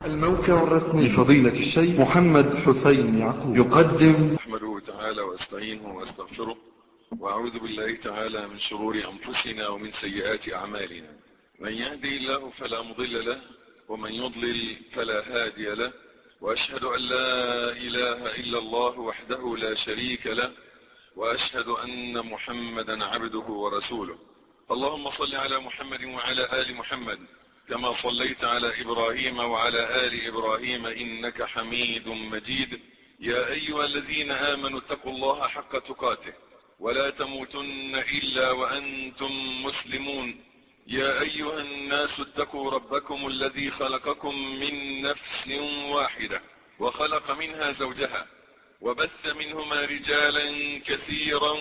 الموقع الرسمي لفضيلة الشيخ محمد حسين يعقوب يقدم نحمده تعالى واستعينه واستغفره واعوذ بالله تعالى من شرور انفسنا ومن سيئات اعمالنا من يهدي الله فلا مضل له ومن يضلل فلا هادي له واشهد ان لا اله الا الله وحده لا شريك له واشهد ان محمدا عبده ورسوله اللهم صل على محمد وعلى ال محمد كما صليت على ابراهيم وعلى ال ابراهيم انك حميد مجيد يا ايها الذين امنوا اتقوا الله حق تقاته ولا تموتن الا وانتم مسلمون يا ايها الناس اتقوا ربكم الذي خلقكم من نفس واحده وخلق منها زوجها وبث منهما رجالا كثيرا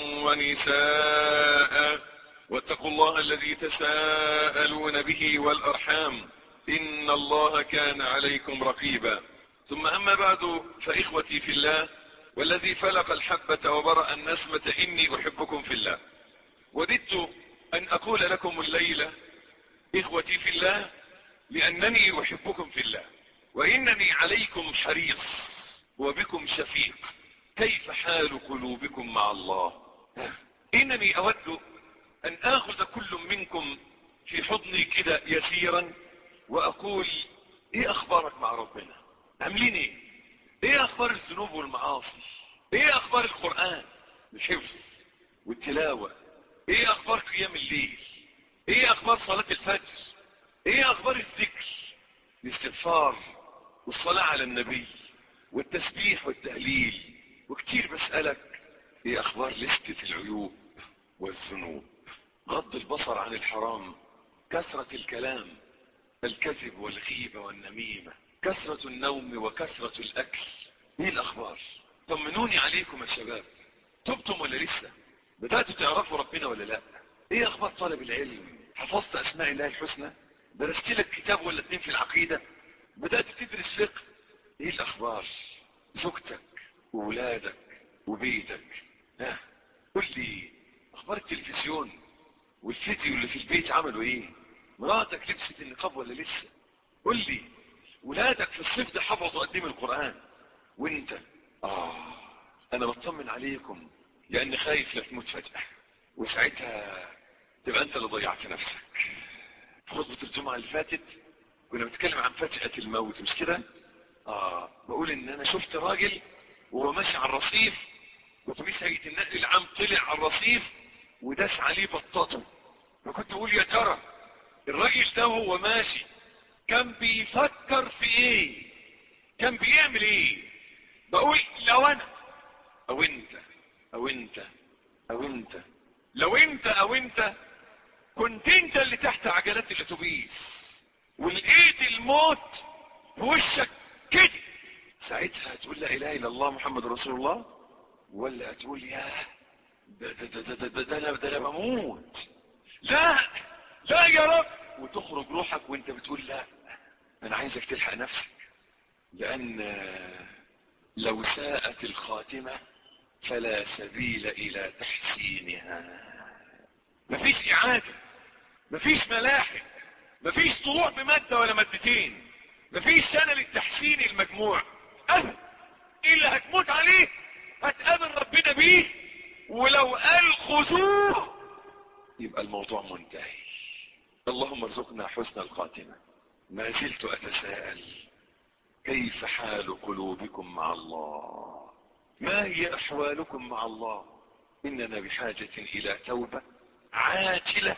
ونساء واتقوا الله الذي تساءلون به والارحام ان الله كان عليكم رقيبا ثم اما بعد فاخوتي في الله والذي فلق الحبة وبرأ النسمة اني احبكم في الله وددت ان اقول لكم الليلة اخوتي في الله لانني احبكم في الله وانني عليكم حريص وبكم شفيق كيف حال قلوبكم مع الله انني اود ان اخذ كل منكم في حضني كده يسيرا واقول ايه اخبارك مع ربنا عاملين ايه ايه اخبار الذنوب والمعاصي ايه اخبار القرآن الحفظ والتلاوة ايه اخبار قيام الليل ايه اخبار صلاة الفجر ايه اخبار الذكر الاستغفار والصلاة على النبي والتسبيح والتهليل وكتير بسألك ايه اخبار لستة العيوب والذنوب غض البصر عن الحرام كثرة الكلام الكذب والغيبة والنميمة كثرة النوم وكثرة الاكل ايه الاخبار طمنوني عليكم يا شباب تبتم ولا لسه بدأتوا تعرفوا ربنا ولا لا ايه اخبار طالب العلم حفظت اسماء الله الحسنى درست لك كتاب ولا اتنين في العقيدة بدأت تدرس فقه ايه الاخبار زوجتك وولادك وبيتك ها قل لي اخبار التلفزيون والفيديو اللي في البيت عملوا ايه مراتك لبست النقاب ولا لسه قل لي ولادك في الصيف ده حفظوا قد ايه من القران وانت اه انا بطمن عليكم لاني خايف لا تموت فجاه وساعتها تبقى انت اللي ضيعت نفسك في خطبه الجمعه اللي فاتت كنا بنتكلم عن فجاه الموت مش كده اه بقول ان انا شفت راجل وهو ماشي على الرصيف اتوبيس هيئه النقل العام طلع على الرصيف وداس عليه بطاطه فكنت اقول يا ترى الراجل ده وهو ماشي كان بيفكر في ايه كان بيعمل ايه بقول لو انا او انت او انت او انت لو انت او انت كنت انت اللي تحت عجلات الاتوبيس ولقيت الموت في وشك كده ساعتها هتقول لا اله الا الله محمد رسول الله ولا هتقول يا ده ده ده ده ده ده انا ده انا بموت لا لا يا رب وتخرج روحك وانت بتقول لا انا عايزك تلحق نفسك لان لو ساءت الخاتمة فلا سبيل الى تحسينها مفيش اعادة مفيش ملاحق مفيش طلوع بمادة ولا مادتين مفيش سنة للتحسين المجموع ابدا اللي هتموت عليه هتقابل ربنا بيه ولو قال خذوه يبقى الموضوع منتهي اللهم ارزقنا حسن الخاتمة ما زلت اتساءل كيف حال قلوبكم مع الله ما هي احوالكم مع الله اننا بحاجة الى توبة عاجلة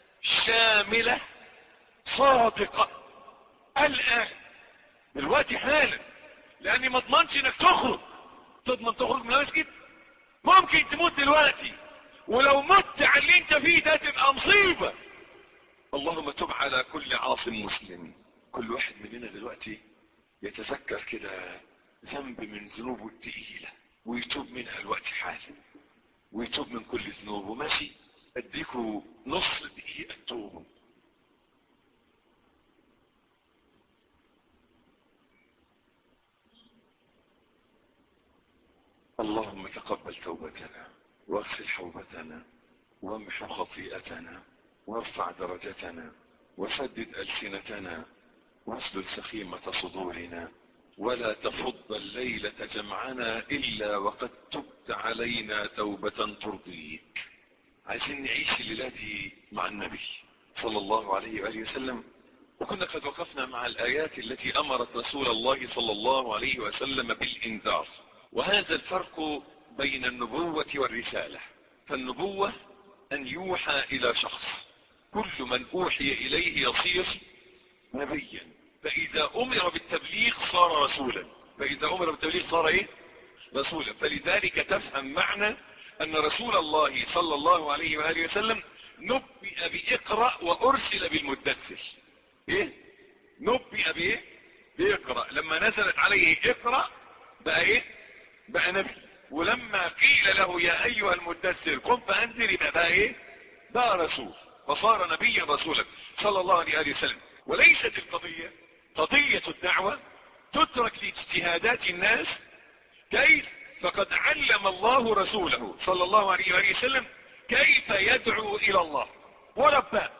شاملة صادقة الان دلوقتي حالا لاني ما اضمنش انك تخرج تضمن تخرج من المسجد ممكن تموت دلوقتي ولو مت على اللي انت فيه ده تبقى مصيبة اللهم تب على كل عاصم مسلم كل واحد مننا دلوقتي يتذكر كده ذنب من ذنوبه التقيلة ويتوب منها الوقت حالا ويتوب من كل ذنوبه ماشي اديكوا نص دقيقة توبوا اللهم تقبل توبتنا واغسل حوبتنا وامحو خطيئتنا وارفع درجتنا وسدد ألسنتنا واسلل سخيمة صدورنا ولا تفض الليلة جمعنا إلا وقد تبت علينا توبة ترضيك عايزين نعيش الليلة دي مع النبي صلى الله عليه وآله وسلم وكنا قد وقفنا مع الآيات التي أمرت رسول الله صلى الله عليه وسلم بالإنذار وهذا الفرق بين النبوة والرسالة فالنبوة أن يوحى إلى شخص كل من أوحي إليه يصير نبيا فإذا أمر بالتبليغ صار رسولا فإذا أمر بالتبليغ صار إيه رسولا فلذلك تفهم معنى أن رسول الله صلى الله عليه وآله وسلم نبئ بإقرأ وأرسل بالمدثر إيه نبئ بإيه بإقرأ لما نزلت عليه إقرأ بقى إيه بقى نبي ولما قيل له يا أيها المدثر قم فأنذر يبقى بقى إيه بقى رسول فصار نبيا رسولا صلى الله عليه وآله وسلم وليست القضية قضية الدعوة تترك لاجتهادات الناس كيف فقد علم الله رسوله صلى الله عليه وآله وسلم كيف يدعو إلى الله ورباه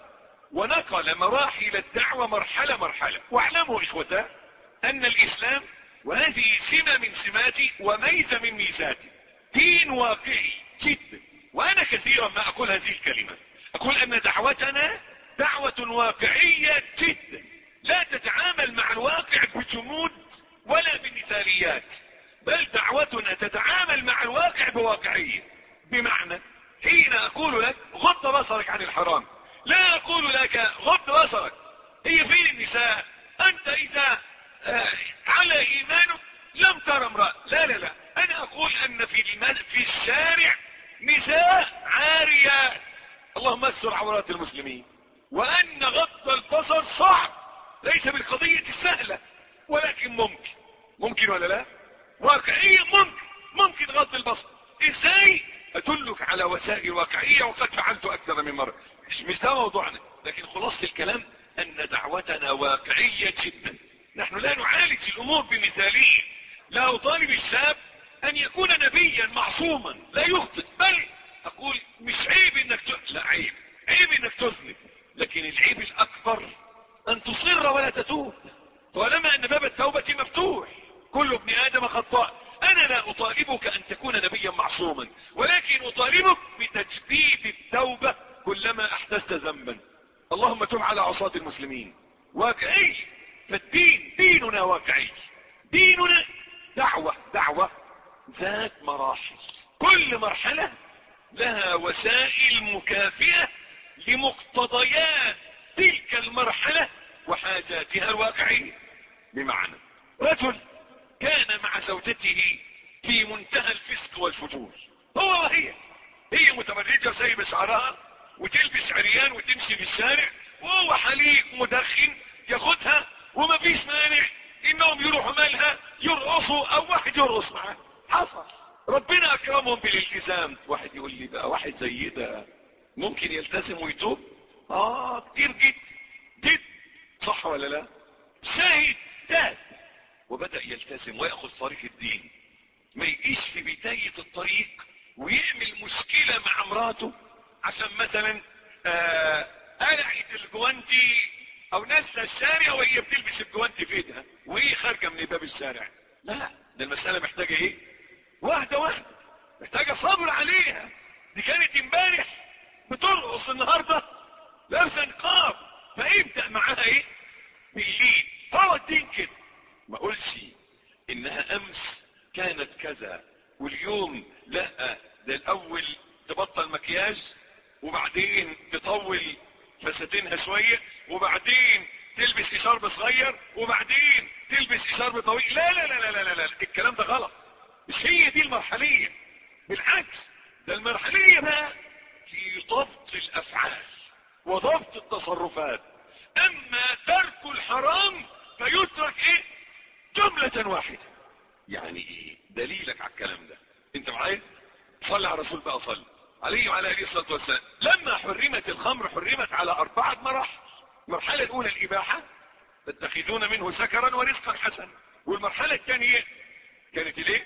ونقل مراحل الدعوة مرحلة مرحلة واعلموا إخوتا أن الإسلام وهذه سمة من سماتي وميزة من ميزاتي دين واقعي جدا وأنا كثيرا ما أقول هذه الكلمة أقول أن دعوتنا دعوة واقعية جدا لا تتعامل مع الواقع بجمود ولا بمثاليات بل دعوتنا تتعامل مع الواقع بواقعية بمعنى حين أقول لك غض بصرك عن الحرام لا أقول لك غض بصرك هي فين النساء أنت إذا آه على إيمانك لم ترى امرأة لا لا لا أنا أقول أن في, في الشارع نساء عاريات اللهم استر عورات المسلمين وأن غض البصر صعب ليس بالقضية السهلة ولكن ممكن ممكن ولا لا واقعية ممكن ممكن غض البصر ازاي ادلك على وسائل واقعية وقد فعلت اكثر من مرة مش مش ده موضوعنا لكن خلاصة الكلام ان دعوتنا واقعية جدا نحن لا نعالج الامور بمثالية لا اطالب الشاب ان يكون نبيا معصوما لا يخطئ بل اقول مش عيب انك ت... لا عيب عيب انك تذنب لكن العيب الاكبر ان تصر ولا تتوب طالما ان باب التوبة مفتوح كل ابن ادم خطاء انا لا اطالبك ان تكون نبيا معصوما ولكن اطالبك بتجديد التوبة كلما احدثت ذنبا اللهم تب على عصاة المسلمين واقعي فالدين ديننا واقعي ديننا دعوة دعوة ذات مراحل كل مرحلة لها وسائل مكافئة لمقتضيات تلك المرحلة وحاجاتها الواقعية بمعنى رجل كان مع زوجته في منتهى الفسق والفجور هو وهي هي متبرجة وسايبة شعرها وتلبس عريان وتمشي في الشارع وهو حليق مدخن ياخدها وما فيش مانع انهم يروحوا مالها يرقصوا او واحد يرقص معاه حصل ربنا اكرمهم بالالتزام واحد يقول لي بقى واحد زي ده ممكن يلتزم ويتوب اه كتير جد جد صح ولا لا شاهد تاب وبدأ يلتزم ويأخذ طريق الدين ما يجيش في بداية الطريق ويعمل مشكلة مع مراته عشان مثلا آه قلعت الجوانتي او نازله الشارع وهي بتلبس الجوانتي في ايدها وهي خارجه من باب الشارع لا ده المسألة محتاجة ايه واحدة واحدة محتاجة صبر عليها دي كانت امبارح بترقص النهاردة لابسه نقاب فيبدأ معاها ايه بالليل هو الدين كده ما اقولش انها امس كانت كذا واليوم لا ده الاول تبطل مكياج وبعدين تطول فساتينها شوية وبعدين تلبس اشارب صغير وبعدين تلبس اشارب طويل لا لا لا لا لا لا الكلام ده غلط مش هي دي المرحلية بالعكس ده المرحلية بقى في ضبط الافعال وضبط التصرفات اما ترك الحرام فيترك ايه جملة واحدة يعني ايه دليلك على الكلام ده انت معايا صلي على الرسول بقى صلي عليه وعلى اله الصلاه والسلام لما حرمت الخمر حرمت على اربعه مراحل المرحله الاولى الاباحه تتخذون منه سكرا ورزقا حسنا والمرحله الثانيه كانت الايه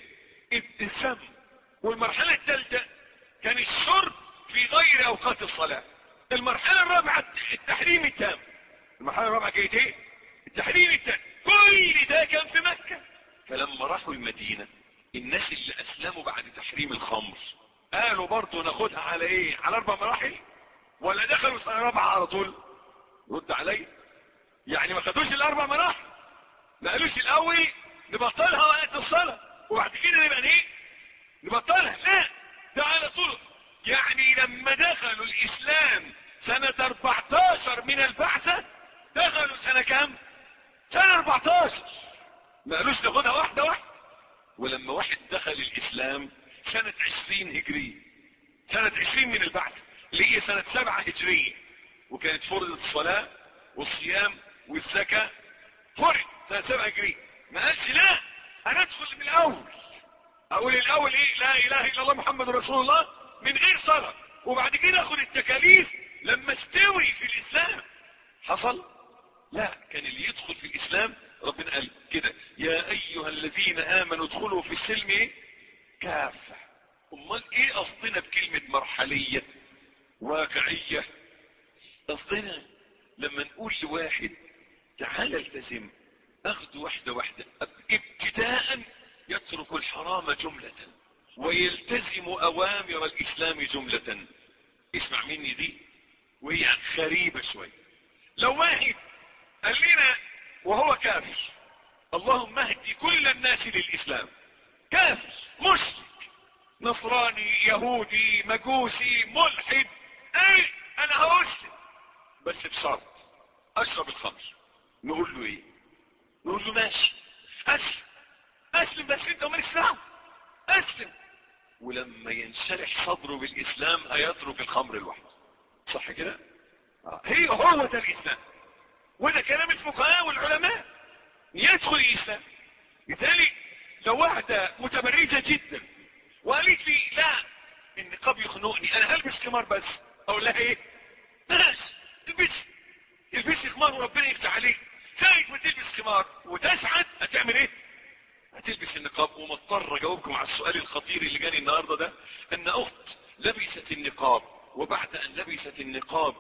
السم والمرحله الثالثه كان الشرب في غير اوقات الصلاه المرحله الرابعه التحريم التام المرحله الرابعه كانت ايه التحريم التاني كل ده كان في مكة فلما راحوا المدينة الناس اللي اسلموا بعد تحريم الخمر قالوا برضه ناخدها على ايه على اربع مراحل ولا دخلوا سنة رابعة على طول رد علي يعني ما خدوش الاربع مراحل ما قالوش الاول نبطلها وقت الصلاة وبعد كده نبقى ايه نبطلها لا ده على طول يعني لما دخلوا الاسلام سنة 14 من البعثة دخلوا سنة كام سنة 14 ما قالوش ناخدها واحدة واحدة ولما واحد دخل الاسلام سنة 20 هجرية سنة 20 من البعث اللي هي سنة 7 هجرية وكانت فرضت الصلاة والصيام والزكاة فرض سنة 7 هجرية ما قالش لا انا ادخل من الاول اقول الاول ايه لا اله الا الله محمد رسول الله من غير صلاة وبعد كده اخد التكاليف لما استوي في الاسلام حصل لا كان اللي يدخل في الاسلام ربنا قال كده يا ايها الذين امنوا ادخلوا في السلم ايه كافة امال ايه قصدنا بكلمة مرحلية واقعية قصدنا لما نقول لواحد تعال التزم اخذ واحدة واحدة ابتداء يترك الحرام جملة ويلتزم اوامر الاسلام جملة اسمع مني دي وهي غريبة شوي لو واحد قال لنا وهو كافر اللهم اهدي كل الناس للاسلام كافر مشرك نصراني يهودي مجوسي ملحد اي انا هاسلم بس بشرط اشرب الخمر نقول له ايه نقول له ماشي اسلم اسلم بس انت مالكش دعوه اسلم ولما ينشرح صدره بالاسلام هيترك الخمر لوحده صح كده آه. هي هو ده الاسلام وده كلام الفقهاء والعلماء يدخل الاسلام بالتالي لو واحدة متبرجة جدا وقالت لي لا النقاب يخنقني انا هلبس خمار بس اقول لها ايه بلاش البس البسي خمار وربنا يفتح عليك ساعة ما تلبس خمار وتسعد هتعمل ايه هتلبس النقاب ومضطر اجاوبكم على السؤال الخطير اللي جاني النهاردة ده ان اخت لبست النقاب وبعد ان لبست النقاب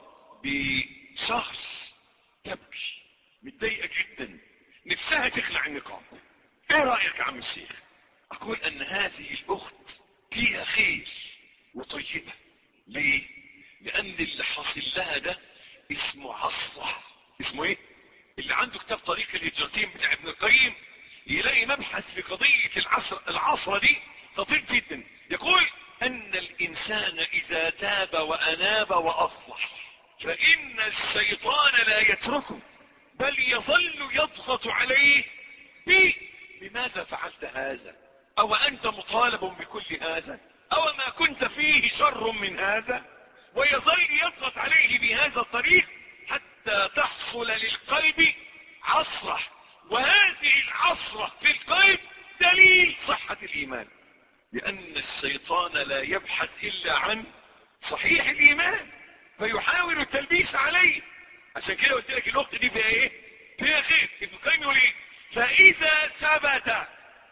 بشخص تبكي متضايقة جدا نفسها تخلع النقاب ايه رأيك يا عم الشيخ اقول ان هذه الاخت فيها خير وطيبة ليه لان اللي حاصل لها ده اسمه عصرة اسمه ايه اللي عنده كتاب طريق الهجرتين بتاع ابن القيم يلاقي مبحث في قضية العصر العصرة دي خطير جدا يقول ان الانسان اذا تاب واناب واصلح فان الشيطان لا يتركه بل يظل يضغط عليه بي لماذا فعلت هذا او انت مطالب بكل هذا او ما كنت فيه شر من هذا ويظل يضغط عليه بهذا الطريق حتى تحصل للقلب عصرة وهذه العصرة في القلب دليل صحة الايمان لان الشيطان لا يبحث الا عن صحيح الايمان فيحاول التلبيس عليه عشان كده قلت لك الاخت دي فيها ايه فيها خير ابن القيم يقول ايه فاذا ثبت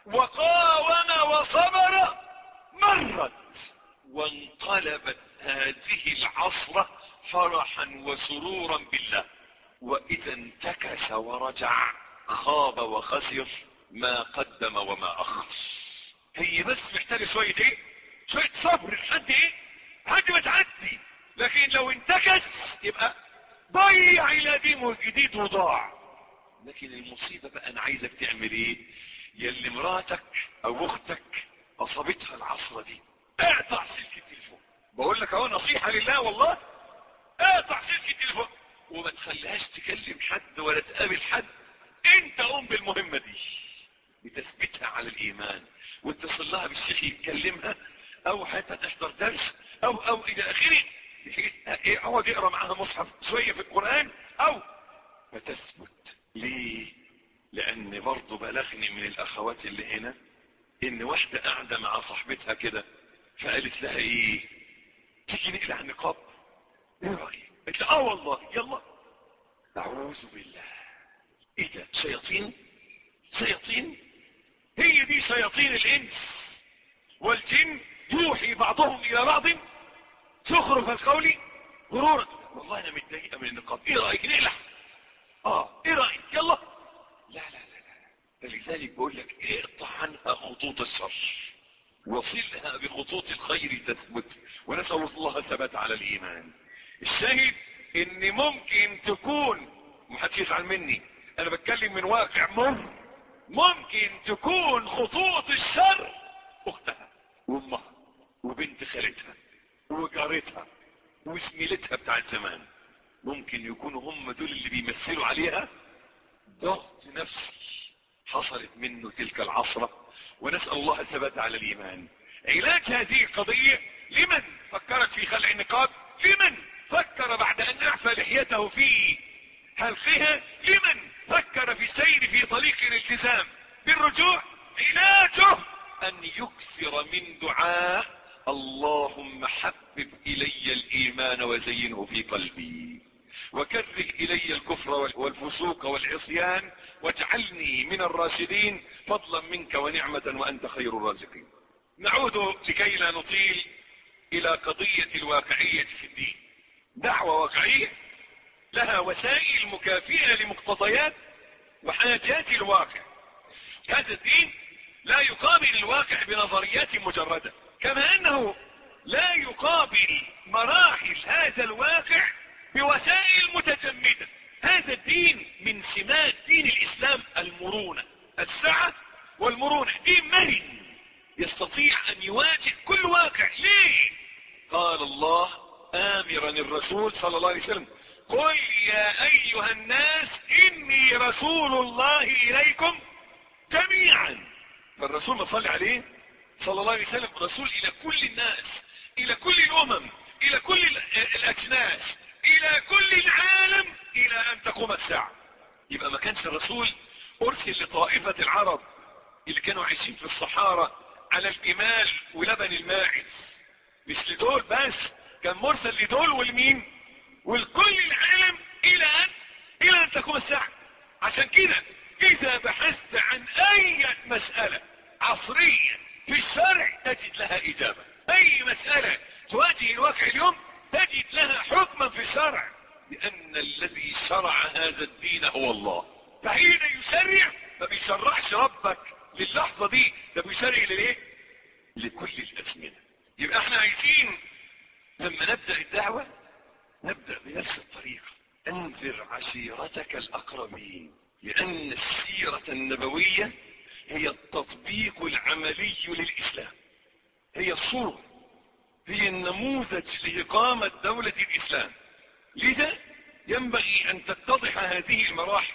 وقاوم وصبر مرت وانقلبت هذه العصرة فرحا وسرورا بالله واذا انتكس ورجع خاب وخسر ما قدم وما اخر هي بس محتاجة شوية ايه شوية صبر لحد ايه لحد ما تعدي لكن لو انتكس يبقى ضيع الى ديمه الجديد وضاع لكن المصيبة بقى انا عايزك تعمل ايه يلي مراتك او اختك اصابتها العصرة دي اقطع سلك التليفون بقول لك اهو نصيحة لله والله اقطع سلك التليفون وما تخليهاش تكلم حد ولا تقابل حد انت قوم بالمهمة دي بتثبتها على الايمان واتصل لها بالشيخ يتكلمها او حتى تحضر درس او او الى اخره بحيث اقعد اقرا معاها مصحف شوية في القرآن او فتثبت ليه لان برضه بلغني من الاخوات اللي هنا ان واحدة قاعدة مع صاحبتها كده فقالت لها ايه تيجي نقلع النقاب ايه رأيك قالت لها اه والله يلا اعوذ بالله ايه ده شياطين شياطين هي دي شياطين الانس والجن يوحي بعضهم الى بعض زخرف القول غرورا والله انا متضايقه من النقاب ايه رايك نقلع اه ايه رأيك يلا لا لا لا لا فلذلك بقول لك اقطع عنها خطوط الشر وصلها بخطوط الخير تثبت ونسأل الله الثبات على الايمان الشاهد ان ممكن تكون محدش يزعل مني انا بتكلم من واقع مر ممكن تكون خطوط الشر اختها وامها وبنت خالتها وجارتها وزميلتها بتاعت زمان ممكن يكونوا هم دول اللي بيمثلوا عليها ضغط نفسي حصلت منه تلك العصرة ونسأل الله الثبات على الإيمان علاج هذه القضية لمن فكرت في خلع النقاب لمن فكر بعد أن أعفى لحيته في حلقها لمن فكر في السير في طريق الالتزام بالرجوع علاجه أن يكثر من دعاء اللهم حبب إلي الإيمان وزينه في قلبي وكره إلي الكفر والفسوق والعصيان واجعلني من الراشدين فضلا منك ونعمة وأنت خير الرازقين نعود لكي لا نطيل إلى قضية الواقعية في الدين دعوة واقعية لها وسائل مكافئة لمقتضيات وحاجات الواقع هذا الدين لا يقابل الواقع بنظريات مجردة كما أنه لا يقابل مراحل هذا الواقع بوسائل متجمدة هذا الدين من سمات دين الإسلام المرونة السعة والمرونة دين مرن يستطيع أن يواجه كل واقع ليه قال الله آمرا الرسول صلى الله عليه وسلم قل يا أيها الناس إني رسول الله إليكم جميعا فالرسول ما صلي عليه صلى الله عليه وسلم رسول إلى كل الناس إلى كل الأمم إلى كل الأجناس إلى كل العالم إلى أن تقوم الساعة يبقى ما كانش الرسول أرسل لطائفة العرب اللي كانوا عايشين في الصحارى على الجمال ولبن الماعز مش لدول بس كان مرسل لدول والمين والكل العالم الى ان الى ان تقوم الساعة عشان كده اذا بحثت عن اي مسألة عصرية في الشرع تجد لها اجابة اي مسألة تواجه الواقع اليوم تجد لها حكما في الشرع لان الذي شرع هذا الدين هو الله فحين يشرع ما بيشرعش ربك للحظة دي ده بيشرع لليه لكل الازمنة يبقى احنا عايزين لما نبدأ الدعوة نبدأ بنفس الطريقة انذر عشيرتك الاقربين لان السيرة النبوية هي التطبيق العملي للاسلام هي الصورة هي النموذج لإقامة دولة الإسلام لذا ينبغي أن تتضح هذه المراحل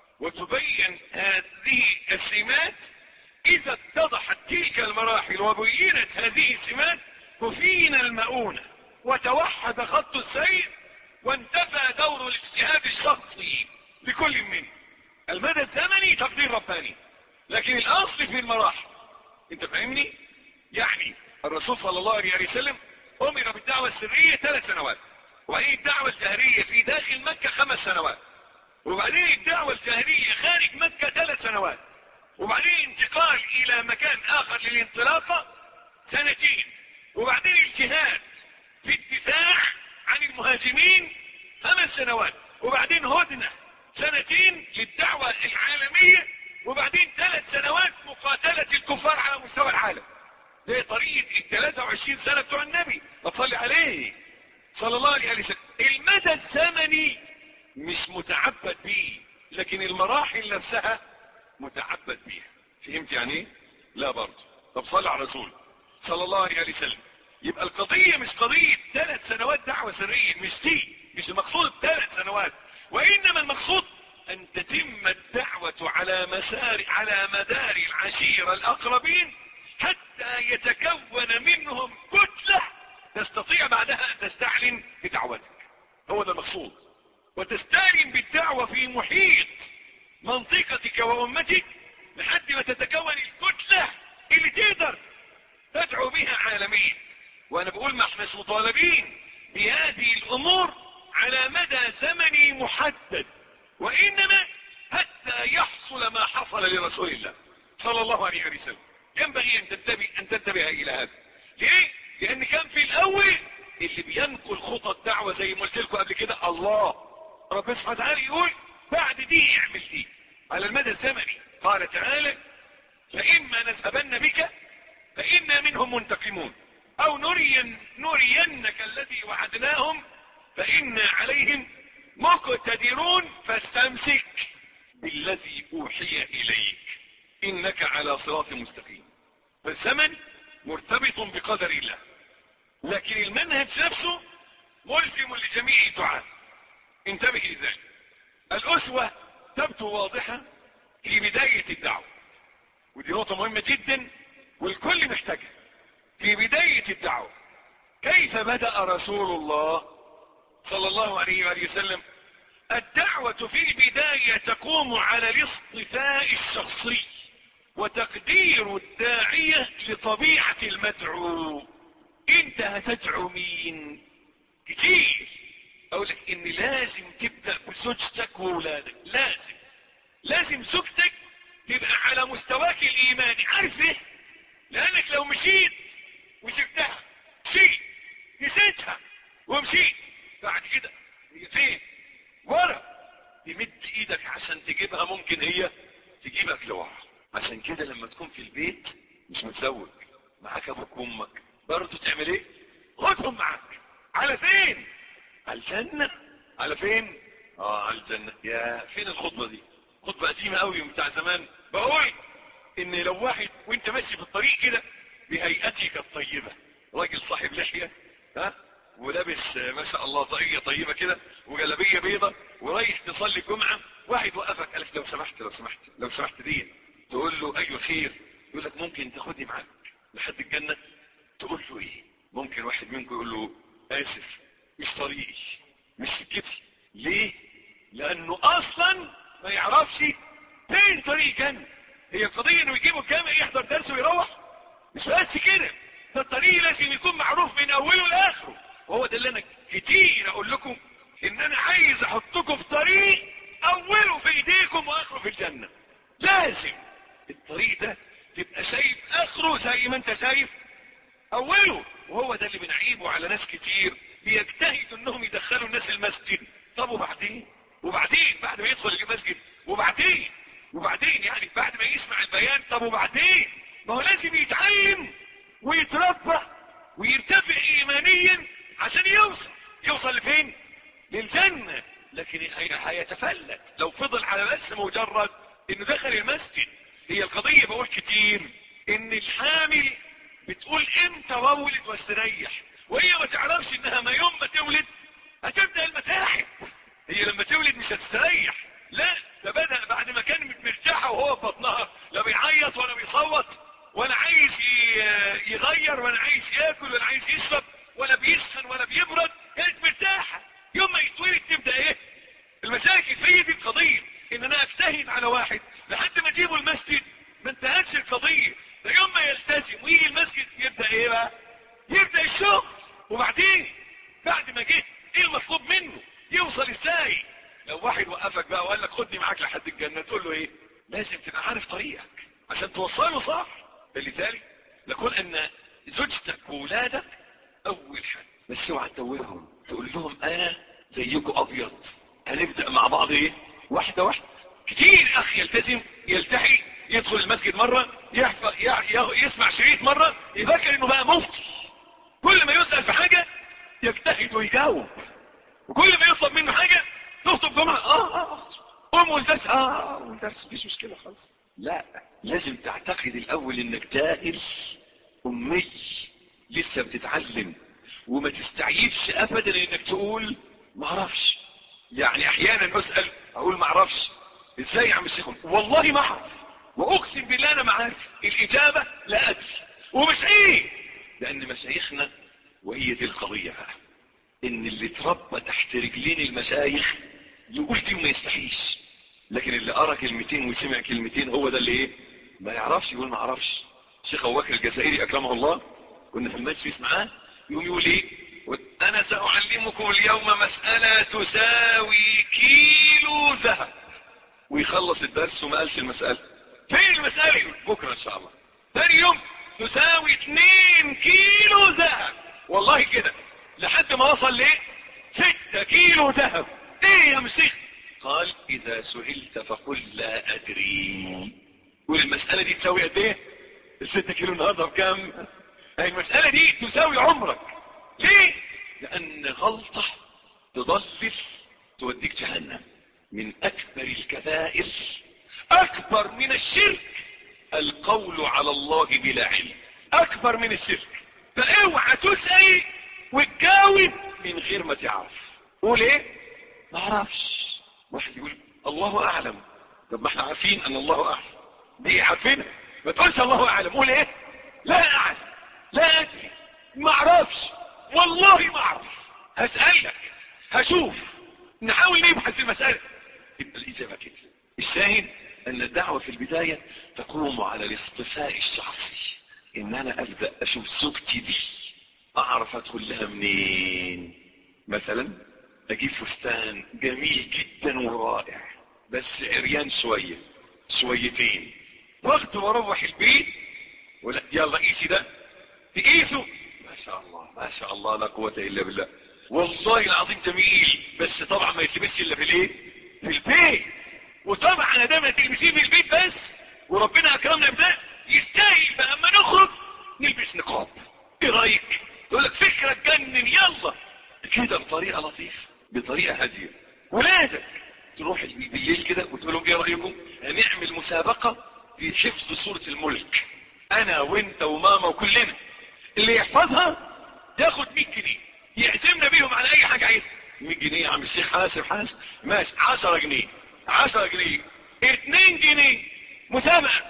وتبين هذه السمات إذا اتضحت تلك المراحل وبينت هذه السمات كفينا المؤونة وتوحد خط السير وانتفى دور الاجتهاد الشخصي لكل منه المدى الزمني تقدير رباني لكن الأصل في المراحل انت فاهمني يعني الرسول صلى الله عليه وسلم امر بالدعوة السرية ثلاث سنوات وبعدين الدعوة الجهرية في داخل مكة خمس سنوات وبعدين الدعوة الجهرية خارج مكة ثلاث سنوات وبعدين انتقال الى مكان اخر للانطلاقة سنتين وبعدين الجهاد في الدفاع عن المهاجمين خمس سنوات وبعدين هدنة سنتين للدعوة العالمية وبعدين ثلاث سنوات مقاتلة الكفار على مستوى العالم ده طريقة ال 23 سنة بتوع النبي بتصلي عليه صلى الله عليه وسلم المدى الزمني مش متعبد بيه لكن المراحل نفسها متعبد بيها فهمت يعني ايه لا برضه طب صلي على الرسول صلى الله عليه وسلم يبقى القضية مش قضية ثلاث سنوات دعوة سرية مش دي مش المقصود ثلاث سنوات وإنما المقصود أن تتم الدعوة على مسار على مدار العشيرة الأقربين حتى يتكون منهم كتلة تستطيع بعدها أن تستعلن بدعوتك هو ده المقصود وتستعلن بالدعوة في محيط منطقتك وأمتك لحد ما تتكون الكتلة اللي تقدر تدعو بها عالميا وانا بقول ما احناش مطالبين بهذه الامور على مدى زمني محدد وانما حتى يحصل ما حصل لرسول الله صلى الله عليه وسلم ينبغي ان تنتبه ان تنتبه الى هذا ليه لان كان في الاول اللي بينقل خطى الدعوة زي ما قلت لكم قبل كده الله ربنا سبحانه وتعالى يقول بعد دي اعمل دي على المدى الزمني قال تعالى فإما نذهبن بك فإنا منهم منتقمون أو نرين نرينك الذي وعدناهم فإنا عليهم مقتدرون فاستمسك بالذي أوحي إليك إنك على صراط مستقيم فالزمن مرتبط بقدر الله لكن المنهج نفسه ملزم لجميع الدعاء انتبه لذلك الأسوة تبدو واضحة في بداية الدعوة ودي نقطة مهمة جدا والكل محتاجها في بداية الدعوة كيف بدأ رسول الله صلى الله عليه وآله وسلم الدعوة في البداية تقوم على الاصطفاء الشخصي وتقدير الداعية لطبيعة المدعو انت هتدعو مين كتير اقول لك ان لازم تبدأ بزوجتك وولادك لازم لازم زوجتك تبقى على مستواك الايماني عارف ايه لانك لو مشيت وسبتها مشيت نسيتها ومشيت بعد كده هي فين ورا تمد ايدك عشان تجيبها ممكن هي تجيبك لورا عشان كده لما تكون في البيت مش متزوج معاك ابوك وامك برضه تعمل ايه خدهم معاك على فين على الجنة على فين اه على الجنة يا فين الخطبة دي خطبة قديمة قوي بتاع زمان بقول ان لو واحد وانت ماشي في الطريق كده بهيئتك الطيبة راجل صاحب لحية ها ولابس ما شاء الله طاقية طيبة كده وجلابية بيضة ورايح تصلي الجمعة واحد وقفك قال لو سمحت لو سمحت لو سمحت دي تقول له ايوه خير يقول لك ممكن تاخدني معاك لحد الجنة تقول له ايه ممكن واحد منكم يقول له اسف مش طريقي مش سكتي ليه لانه اصلا ما يعرفش فين طريق الجنة هي القضية انه يجيبه الجامع يحضر درس ويروح مش بس كده ده الطريق لازم يكون معروف من اوله لاخره وهو ده اللي انا كتير اقول لكم ان انا عايز احطكم في طريق اوله في ايديكم واخره في الجنة لازم الطريق ده تبقى شايف اخره زي ما انت شايف اوله وهو ده اللي بنعيبه على ناس كتير بيجتهدوا انهم يدخلوا الناس المسجد طب وبعدين وبعدين بعد ما يدخل المسجد وبعدين وبعدين يعني بعد ما يسمع البيان طب وبعدين ما هو لازم يتعلم ويتربى ويرتفع ايمانيا عشان يوصل يوصل لفين للجنة لكن هي- هيتفلت لو فضل على بس مجرد انه دخل المسجد هي القضية بقول كتير ان الحامل بتقول امتى وولد واستريح وهي ما تعرفش انها ما يوم ما تولد هتبدأ المتاعب هي لما تولد مش هتستريح لا ده بدأ بعد ما كان مرتاحة وهو في بطنها لا بيعيط ولا بيصوت ولا عايز ي- يغير ولا عايز ياكل ولا عايز يشرب ولا بيسخن ولا بيبرد كانت مرتاحة يوم ما يتولد تبدأ ايه المشاكل هي دي القضية ان انا اجتهد على واحد لحد ما اجيبه المسجد ما انتهتش القضية ده يوم ما يلتزم ويجي المسجد يبدأ ايه بقى يبدأ الشغل وبعدين بعد ما جه ايه المطلوب منه يوصل ازاي لو واحد وقفك بقى وقال لك خدني معاك لحد الجنة تقول له ايه لازم تبقى عارف طريقك عشان توصله صح فلذلك نقول ان زوجتك وولادك اول حاجة بس اوعى تتوههم تقول لهم انا زيكم ابيض هنبدأ مع بعض ايه واحدة واحدة كتير اخ يلتزم يلتحي يدخل المسجد مرة يحفظ يسمع شريط مرة يفكر انه بقى مفتي كل ما يسأل في حاجة يجتهد ويجاوب وكل ما يطلب منه حاجة تخطب جمعة اه اه قوم والدرس اه والدرس مفيش مشكلة خالص لا لازم تعتقد الاول انك جاهل امي لسه بتتعلم وما تستعيبش ابدا انك تقول ما اعرفش يعني احيانا اسال اقول ما اعرفش ازاي يا عم الشيخ والله ما اعرف واقسم بالله انا ما عارف الاجابه لا ادري ومش ايه لان مشايخنا وهي دي القضيه بقى ان اللي اتربى تحت رجلين المشايخ يقول دي وما يستحيش لكن اللي قرا كلمتين وسمع كلمتين هو ده اللي ايه ما يعرفش يقول ما اعرفش الشيخ ابو بكر الجزائري اكرمه الله كنا في المجلس معاه يقوم يقول ايه انا ساعلمكم اليوم مساله تساوي كيلو ذهب ويخلص الدرس وما قالش المساله فين المساله يقول بكره ان شاء الله ثاني يوم تساوي 2 كيلو ذهب والله كده لحد ما وصل ليه 6 كيلو ذهب ايه يا مسيخ قال اذا سئلت فقل لا ادري والمسألة دي تساوي قد ايه الستة كيلو النهاردة بكام هي المسألة دي تساوي عمرك ليه لان غلطة تضلل توديك جهنم من اكبر الكبائر اكبر من الشرك القول على الله بلا علم اكبر من الشرك فاوعى تسأل وتجاوب من غير ما تعرف قول ايه ما اعرفش واحد يقول الله اعلم طب ما احنا عارفين ان الله اعلم دي عارفينها ما تقولش الله اعلم قول ايه لا اعلم لا ادري ما اعرفش والله ما اعرف هسألك هشوف نحاول نبحث في المسألة يبقى الاجابة كده الشاهد ان الدعوة في البداية تقوم على الاصطفاء الشخصي ان انا ابدأ اشوف زوجتي دي اعرف ادخل لها منين مثلا اجيب فستان جميل جدا ورائع بس عريان شوية شويتين واخده واروح البيت ولا يلا قيسي ده تقيسه ما شاء الله ما شاء الله لا قوة الا بالله والله العظيم جميل بس طبعا ما يتلبسش الا في الايه في البيت وطبعا ده ما تلبسيه في البيت بس وربنا اكرمنا بده يستاهل بقى اما نخرج نلبس نقاب ايه رايك تقول لك فكرة تجنن يلا كده بطريقة لطيفة بطريقة هادية ولادك تروح بالليل كده وتقول لهم ايه رأيكم هنعمل مسابقة في حفظ سورة الملك انا وانت وماما وكلنا اللي يحفظها ياخد 100 جنيه يعزمنا بيهم على اي حاجة عايزها 100 جنيه يا عم الشيخ حاسب حاسب ماشي 10 جنيه 10 جنيه 2 جنيه مسابقة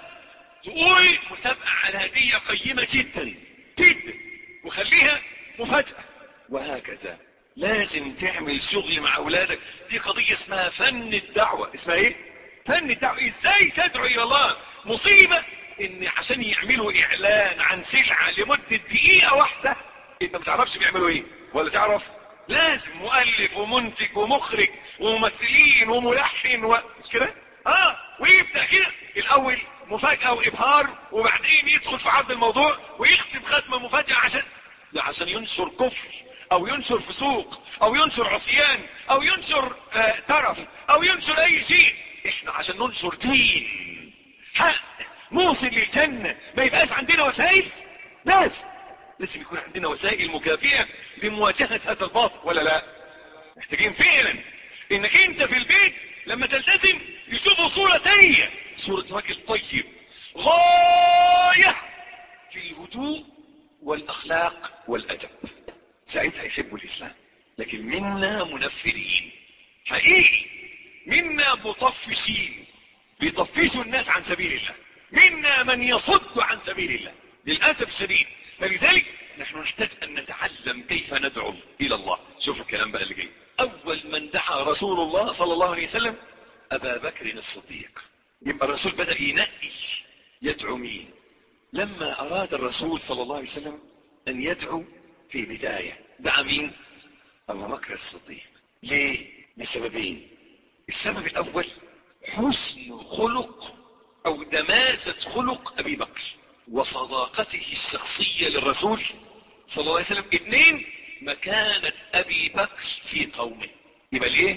تقول مسابقة على هدية قيمة جدا جدا وخليها مفاجأة وهكذا لازم تعمل شغل مع اولادك دي قضية اسمها فن الدعوة اسمها ايه فن الدعوة ازاي تدعو الى الله مصيبة ان عشان يعملوا اعلان عن سلعة لمدة دقيقة واحدة انت ما تعرفش بيعملوا ايه ولا تعرف لازم مؤلف ومنتج ومخرج وممثلين وملحن و... مش كده اه ويبدأ كده الاول مفاجأة وابهار وبعدين يدخل في عرض الموضوع ويختم ختمة مفاجأة عشان لا عشان ينشر كفر او ينشر فسوق او ينشر عصيان او ينشر آه ترف او ينشر اي شيء احنا عشان ننشر دين حق موصل للجنة ما يبقاش عندنا وسائل ناس لازم يكون عندنا وسائل مكافئة لمواجهة هذا الباطل ولا لا محتاجين فعلا انك انت في البيت لما تلتزم يشوفوا صورة تانية صورة راجل طيب غاية في الهدوء والاخلاق والادب ساعتها يحبوا الاسلام لكن منا منفرين حقيقي منا مطفشين بيطفشوا الناس عن سبيل الله منا من يصد عن سبيل الله للأسف الشديد فلذلك نحن نحتاج أن نتعلم كيف ندعو إلى الله شوفوا الكلام بقى اللي جاي أول من دعا رسول الله صلى الله عليه وسلم أبا بكر الصديق يبقى الرسول بدأ ينقي يدعو مين لما أراد الرسول صلى الله عليه وسلم أن يدعو في بداية دعا مين أبو بكر الصديق ليه لسببين السبب الأول حسن خلق أو دماسة خلق أبي بكر وصداقته الشخصية للرسول صلى الله عليه وسلم اثنين مكانة أبي بكر في قومه يبقى ليه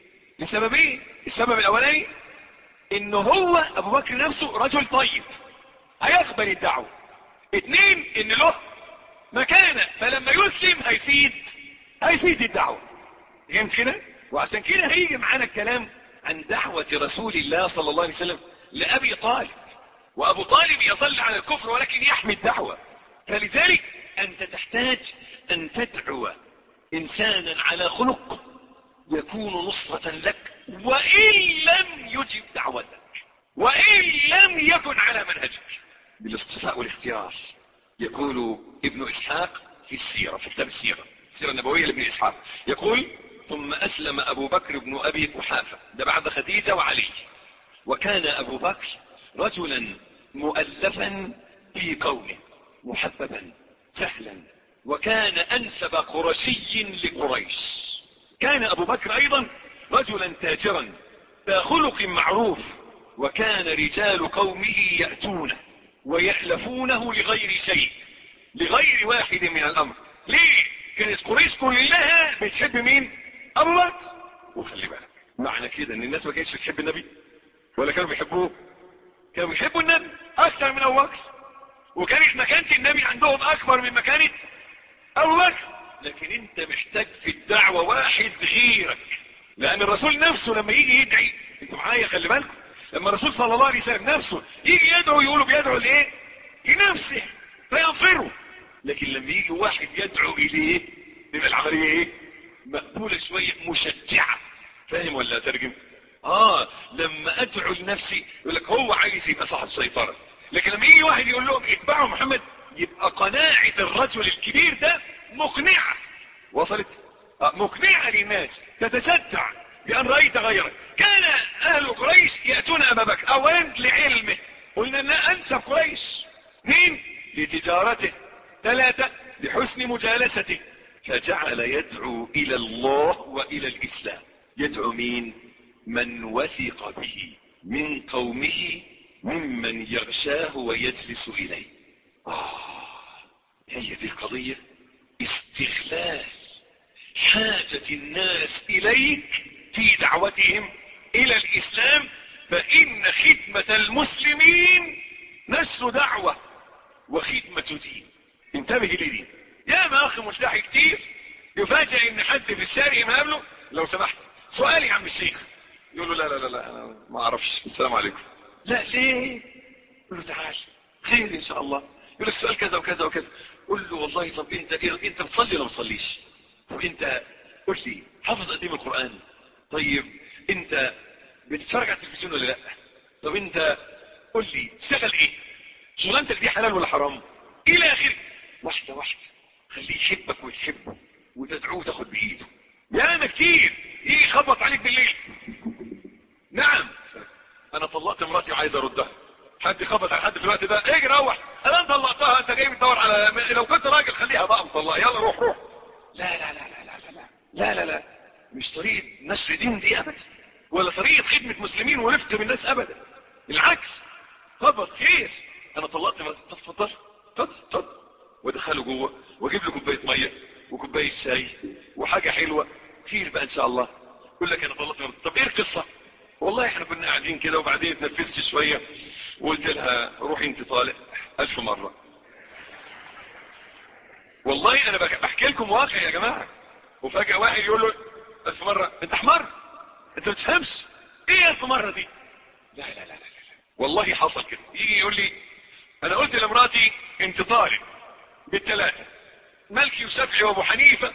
لسببين السبب الأولاني إن هو أبو بكر نفسه رجل طيب هيقبل الدعوة اثنين إن له مكانة فلما يسلم هيفيد هيفيد الدعوة فهمت كده وعشان كده هيجي معانا الكلام عن دعوة رسول الله صلى الله عليه وسلم لأبي طالب وأبو طالب يظل على الكفر ولكن يحمي الدعوة فلذلك أنت تحتاج أن تدعو إنسانا على خلق يكون نصرة لك وإن لم يجب دعوتك وإن لم يكن على منهجك بالاصطفاء والاختيار يقول ابن إسحاق في السيرة في كتاب السيرة السيرة النبوية لابن إسحاق يقول ثم أسلم أبو بكر بن أبي قحافة ده بعد خديجة وعلي وكان أبو بكر رجلا مؤلفا في قومه محببا سهلا وكان أنسب قرشي لقريش كان أبو بكر أيضا رجلا تاجرا ذا خلق معروف وكان رجال قومه يأتونه ويألفونه لغير شيء لغير واحد من الأمر ليه كانت قريش كلها بتحب مين أبو بكر وخلي بالك معنى كده ان الناس ما كانتش بتحب النبي ولا كانوا بيحبوه كانوا بيحبوا النبي اكثر من ابو بكر وكانت مكانة النبي عندهم اكبر من مكانة ابو بكر لكن انت محتاج في الدعوة واحد غيرك لان الرسول نفسه لما يجي يدعي انتوا معايا خلي بالكم لما الرسول صلى الله عليه وسلم نفسه يجي يدعو يقولوا بيدعو لايه لنفسه فينفره لكن لما يجي واحد يدعو اليه يبقى العملية ايه مقبولة شوية مشجعة فاهم ولا ترجم اه لما ادعو لنفسي يقول لك هو عايز يبقى صاحب سيطرة لكن لما يجي واحد يقول لهم اتبعوا محمد يبقى قناعة الرجل الكبير ده مقنعة وصلت آه مقنعة للناس تتشجع بأن رأيت غيرك كان أهل قريش يأتون أبا بكر أولا لعلمه قلنا أن أنسب قريش اثنين لتجارته ثلاثة لحسن مجالسته فجعل يدعو إلى الله وإلى الإسلام يدعو مين من وثق به من قومه ممن يغشاه ويجلس إليه آه هي دي القضية استغلال حاجة الناس إليك في دعوتهم إلى الإسلام فإن خدمة المسلمين نشر دعوة وخدمة دين انتبه لدين يا ما أخي ملتحي كتير يفاجئ إن حد في الشارع يقابله لو سمحت سؤالي يا عم الشيخ يقول له لا لا لا لا أنا ما أعرفش السلام عليكم لا ليه يقول له تعال خير إن شاء الله يقول لك سؤال كذا وكذا وكذا قول له والله طب انت إيه انت بتصلي ولا ما بتصليش طب انت قول لي حافظ قد ايه من القران طيب انت بتتفرج على التلفزيون ولا لا طب انت قول لي تشتغل ايه شغلانتك دي حلال ولا حرام الى اخره واحده واحده خليه يحبك وتحبه وتدعوه تاخد بايده يا انا كتير يجي يخبط عليك بالليل نعم انا طلقت مراتي وعايز اردها حد يخبط على حد في الوقت ده اجي روح انا طلقتها انت جاي بتدور على لو كنت راجل خليها بقى مطلقه يلا روح روح لا لا لا لا لا لا لا لا لا مش طريقة نشر دين دي ابدا ولا طريقة خدمة مسلمين ورفق بالناس ابدا العكس خبط خير انا طلقت مراتي اتفضل اتفضل اتفضل وادخله جوه واجيب له كوبايه ميه وكوبايه شاي وحاجه حلوه خير بقى ان شاء الله يقول لك انا طلقت مراتي طب ايه القصه والله احنا كنا قاعدين كده وبعدين اتنفست شويه وقلت لها روحي انت طالق الف مره والله انا بحكي لكم واقع يا جماعه وفجاه واحد يقول له الف مره انت حمار انت ما تفهمش ايه الف مره دي لا لا لا لا, لا. والله حصل كده يجي يقول لي انا قلت لمراتي انت طالق بالثلاثه مالكي وشافعي وابو حنيفه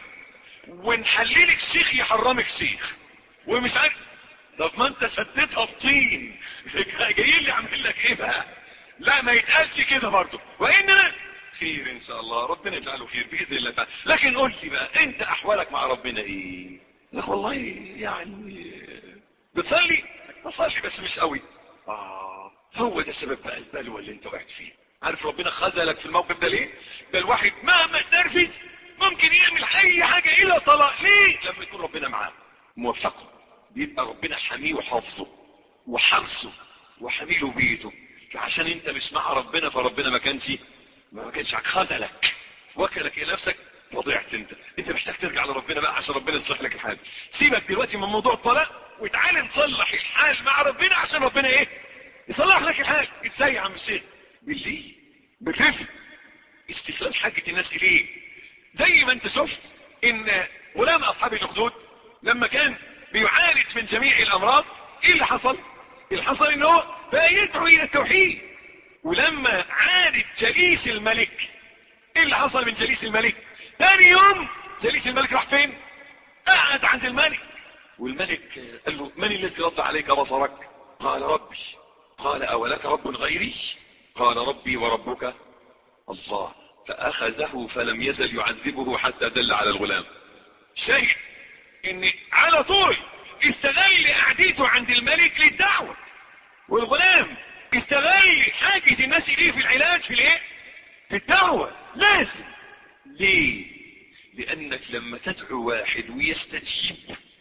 ونحللك شيخ يحرمك شيخ ومش عارف طب ما انت سددها بطين جاي لي اعمل لك ايه بقى لا ما يتقالش كده برضه واننا خير ان شاء الله ربنا يجعله خير باذن الله تعالى لكن قول لي بقى انت احوالك مع ربنا ايه لا والله يعني بتصلي بصلي بس مش قوي اه هو ده سبب بقى البلوى اللي انت وقعت فيه عارف ربنا خذلك في الموقف ده ليه ده الواحد مهما تنرفز ممكن يعمل اي حاجه الا طلاق ليه لما يكون ربنا معاه موفقه بيبقى ربنا حميه وحافظه وحرسه وحميله بيته عشان انت مش مع ربنا فربنا ما كانش ما كانش خذلك وكلك الى نفسك وضيعت انت انت محتاج ترجع لربنا بقى عشان ربنا يصلح لك الحال سيبك دلوقتي من موضوع الطلاق وتعالى نصلح الحال مع ربنا عشان ربنا ايه يصلح لك الحال ازاي يا عم الشيخ بالليل بالرفق استغلال حاجة الناس اليه زي ما انت شفت ان غلام اصحاب الاخدود لما كان بيعالج من جميع الامراض ايه اللي حصل اللي حصل ان هو بقى يدعو الى التوحيد ولما عاد جليس الملك ايه اللي حصل من جليس الملك ثاني يوم جليس الملك راح فين قعد عند الملك والملك قال له من الذي رد عليك بصرك قال ربي قال اولك رب غيري قال ربي وربك الله فاخذه فلم يزل يعذبه حتى دل على الغلام شيء ان على طول استغل قعدته عند الملك للدعوة والغلام استغل حاجة الناس اليه في العلاج في الايه في الدعوة لازم ليه لانك لما تدعو واحد ويستجيب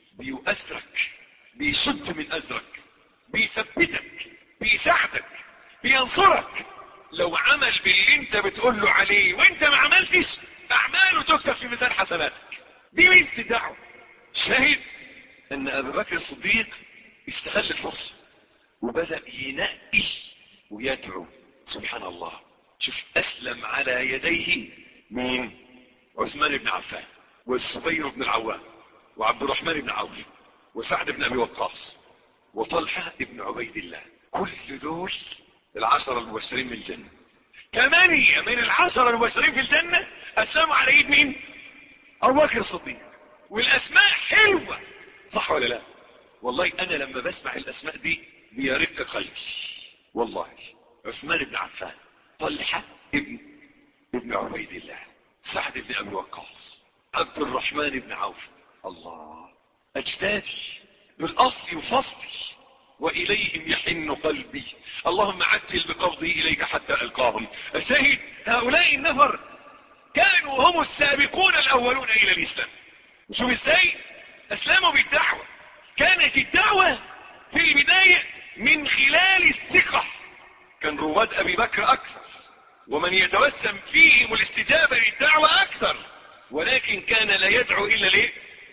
بيؤثرك بيشد من ازرك بيثبتك بيساعدك بينصرك لو عمل باللي انت بتقول له عليه وانت ما عملتش اعماله تكتب في ميزان حسناتك دي ميزة الدعوة شاهد ان ابا بكر الصديق استغل الفرصة وبدأ ينقي ويدعو سبحان الله شوف اسلم على يديه مين عثمان بن عفان والزبير بن العوام وعبد الرحمن بن عوف وسعد بن ابي وقاص وطلحة بن عبيد الله كل دول العشرة المبشرين من الجنة ثمانية من العشرة المبشرين في الجنة اسلموا على ايد مين ابو بكر الصديق والاسماء حلوة صح ولا لا والله انا لما بسمع الاسماء دي بيرق قلبي والله عثمان بن عفان طلحة ابن ابن عبيد الله سعد بن ابي وقاص عبد الرحمن بن عوف الله اجدادي بالاصل وفصلي واليهم يحن قلبي اللهم عجل بقبضي اليك حتى القاهم الشاهد هؤلاء النفر كانوا هم السابقون الاولون الى الاسلام شوف ازاي اسلموا بالدعوة كانت الدعوة في البداية من خلال الثقة كان رواد ابي بكر اكثر ومن يتوسم فيهم الاستجابة للدعوة اكثر ولكن كان لا يدعو الا ليه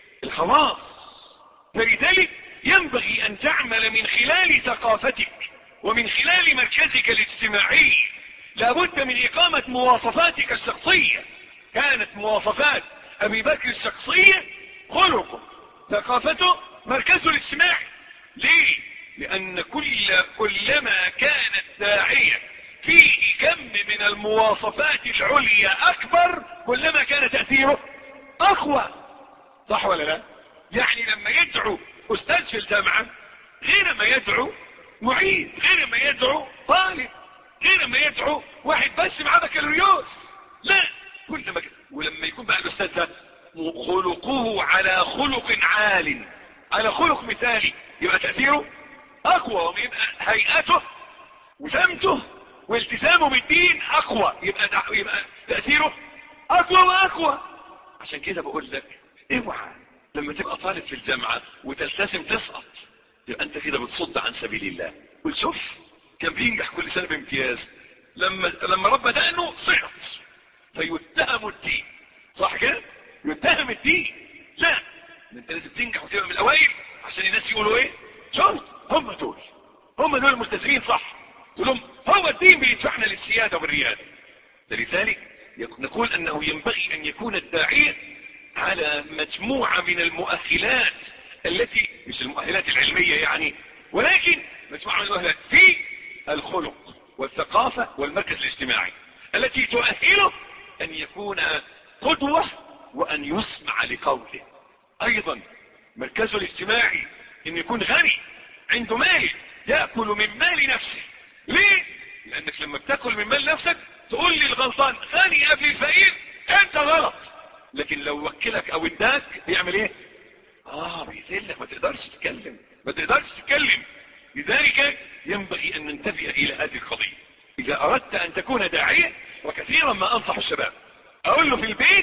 الخلاص فلذلك ينبغي ان تعمل من خلال ثقافتك ومن خلال مركزك الاجتماعي لابد من اقامة مواصفاتك الشخصية كانت مواصفات ابي بكر الشخصية خلقه ثقافته مركزه الاجتماعي ليه لان كل كلما كان الداعية فيه كم من المواصفات العليا اكبر كلما كان تأثيره اقوى صح ولا لا يعني لما يدعو استاذ في الجامعة غير ما يدعو معيد غير ما يدعو طالب غير ما يدعو واحد بس معاه بكالوريوس لا كل ما ولما يكون بقى الاستاذ ده خلقه على خلق عال على خلق مثالي يبقى تأثيره اقوى ويبقى هيئته وسمته والتزامه بالدين اقوى يبقى دع... يبقى تأثيره اقوى واقوى عشان كده بقول لك اوعى لما تبقى طالب في الجامعة وتلتزم تسقط يبقى انت كده بتصد عن سبيل الله قل شوف كان بينجح كل سنة بامتياز لما لما رب دقنه سقط فيتهم الدين صح كده يتهم الدين لا انت لازم تنجح وتبقى من الاوائل عشان الناس يقولوا ايه شفت هم دول هم دول الملتزمين صح تقول لهم هو الدين بيدفعنا للسيادة والريادة لذلك نقول انه ينبغي ان يكون الداعية على مجموعة من المؤهلات التي مش المؤهلات العلمية يعني ولكن مجموعة من المؤهلات في الخلق والثقافة والمركز الاجتماعي التي تؤهله ان يكون قدوة وان يسمع لقوله ايضا مركزه الاجتماعي ان يكون غني عنده مال يأكل من مال نفسه ليه لانك لما بتاكل من مال نفسك تقول لي الغلطان غني قبل الفقير انت غلط لكن لو وكلك او اداك بيعمل ايه اه بيذلك ما تقدرش تتكلم ما تقدرش تتكلم لذلك ينبغي ان ننتبه الى هذه القضية اذا اردت ان تكون داعية وكثيرا ما انصح الشباب اقول له في البيت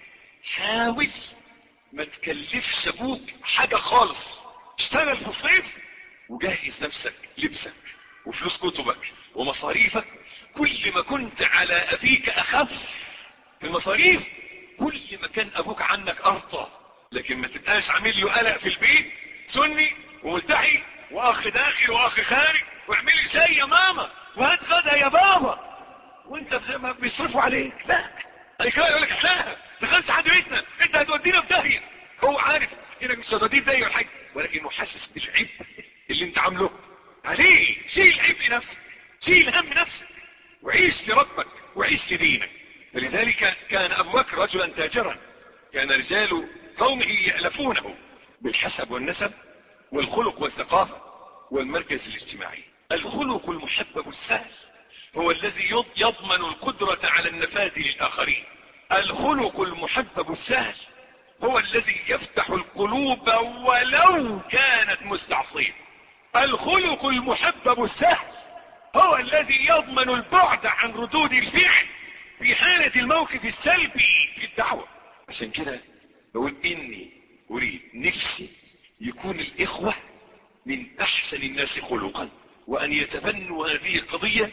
حاول ما تكلفش ابوك حاجة خالص اشتغل في الصيف وجهز نفسك لبسك وفلوس كتبك ومصاريفك كل ما كنت على ابيك اخف في المصاريف كل ما كان ابوك عنك ارطى لكن ما تبقاش عامل له قلق في البيت سني وملتحي واخ داخل واخ خارج واعملي شاي يا ماما وهات غدا يا بابا وانت ما بيصرفوا عليك لا هيكلا يقول لك لا دخلت حد بيتنا انت هتودينا في داهيه هو عارف انك مش هتوديه في داهيه ولا حاجه ولكنه حاسس بالعبء اللي انت عامله عليه شيل عبء نفسك شيل هم نفسك وعيش لربك وعيش لدينك فلذلك كان ابو بكر رجلا تاجرا كان رجال قومه يألفونه بالحسب والنسب والخلق والثقافة والمركز الاجتماعي الخلق المحبب السهل هو الذي يضمن القدرة على النفاذ للآخرين الخلق المحبب السهل هو الذي يفتح القلوب ولو كانت مستعصية الخلق المحبب السهل هو الذي يضمن البعد عن ردود الفعل في حالة الموقف السلبي في الدعوة عشان كده بقول اني اريد نفسي يكون الاخوة من احسن الناس خلقا وان يتبنوا هذه القضية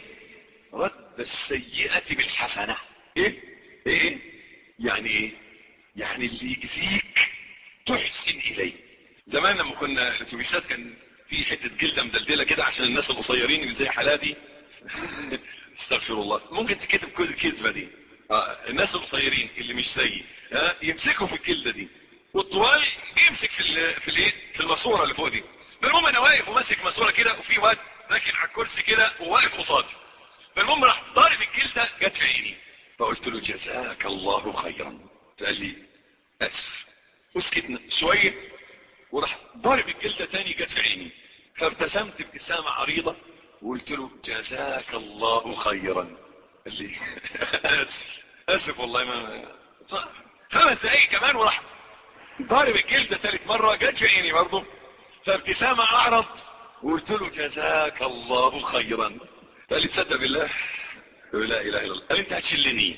رد السيئة بالحسنة ايه ايه يعني ايه يعني اللي يأذيك تحسن اليه زمان لما كنا الاتوبيسات كان في حته جلده مدلدله كده عشان الناس القصيرين اللي زي حالاتي استغفر الله ممكن تكتب كل الكذبه دي آه الناس القصيرين اللي مش زيي آه يمسكوا في الجلده دي والطوال يمسك في ال في الايه في الماسوره اللي فوق دي المهم انا واقف وماسك ماسوره كده وفي واد راكن على الكرسي كده وواقف قصادي فالمهم راح ضارب الجلده جت في عيني فقلت له جزاك الله خيرا فقال لي اسف وسكتنا شويه وراح ضارب الجلده تاني جت في عيني فابتسمت ابتسامه عريضه وقلت له جزاك الله خيرا قال لي اسف اسف والله ما خمس دقايق كمان وراح ضارب الجلده ثالث مره جت في عيني برضه فابتسامه اعرض وقلت له جزاك الله خيرا قال لي تصدق بالله لا اله الا الله قال انت هتشلني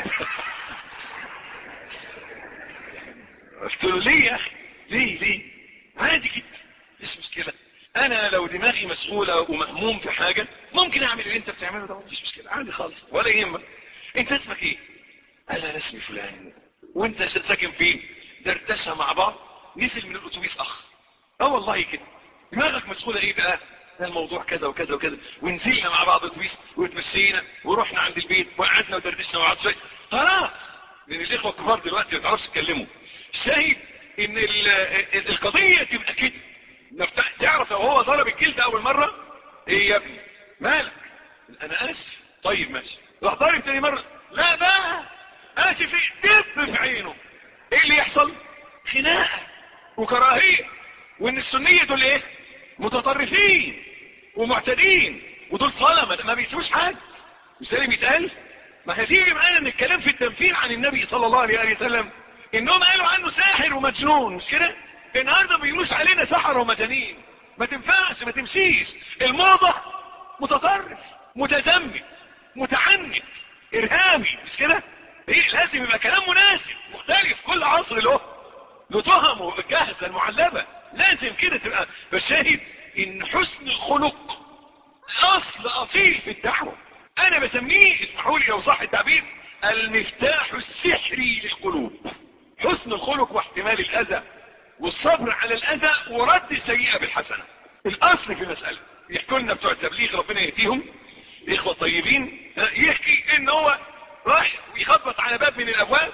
قلت له ليه يا اخي ليه ليه عادي جدا مش مشكله انا لو دماغي مسؤوله ومهموم في حاجه ممكن اعمل اللي انت بتعمله ده مفيش مشكله عادي خالص ولا يهمك انت اسمك ايه قال انا اسمي فلان وانت ساكن فين دردشه مع بعض نزل من الاتوبيس اخ اه والله كده دماغك مسؤوله ايه بقى ده الموضوع كذا وكذا وكذا ونزلنا مع بعض اتوبيس وتمشينا ورحنا عند البيت وقعدنا ودردشنا مع بعض شويه خلاص لان الاخوه الكبار دلوقتي ما تعرفش تتكلموا الشاهد ان ال ال القضيه تبقى كده تعرف لو هو ضرب الجلد اول مره ايه يا ابني مالك انا اسف طيب ماشي راح ضارب تاني مره لا بقى اسف ايه دب في عينه ايه اللي يحصل خناقه وكراهيه وان السنيه دول ايه متطرفين ومعتدين ودول صلمه ما بيسووش حد مش زي بيتقال ما هتيجي معانا ان الكلام في التنفير عن النبي صلى الله عليه وسلم انهم قالوا عنه ساحر ومجنون مش كده النهارده بيقولوش علينا سحر ومجانين ما تنفعش ما تمشيش الموضة متطرف متزمت متعنت ارهابي مش كده ايه لازم يبقى كلام مناسب مختلف كل عصر له له تهمه الجاهزه المعلبه لازم كده تبقى فالشاهد ان حسن الخلق اصل اصيل في الدعوه انا بسميه اسمحوا لي لو صح التعبير المفتاح السحري للقلوب حسن الخلق واحتمال الاذى والصبر على الاذى ورد السيئه بالحسنه الاصل في المساله يحكوا لنا بتوع التبليغ ربنا يهديهم الاخوه الطيبين يحكي ان هو راح ويخبط على باب من الابواب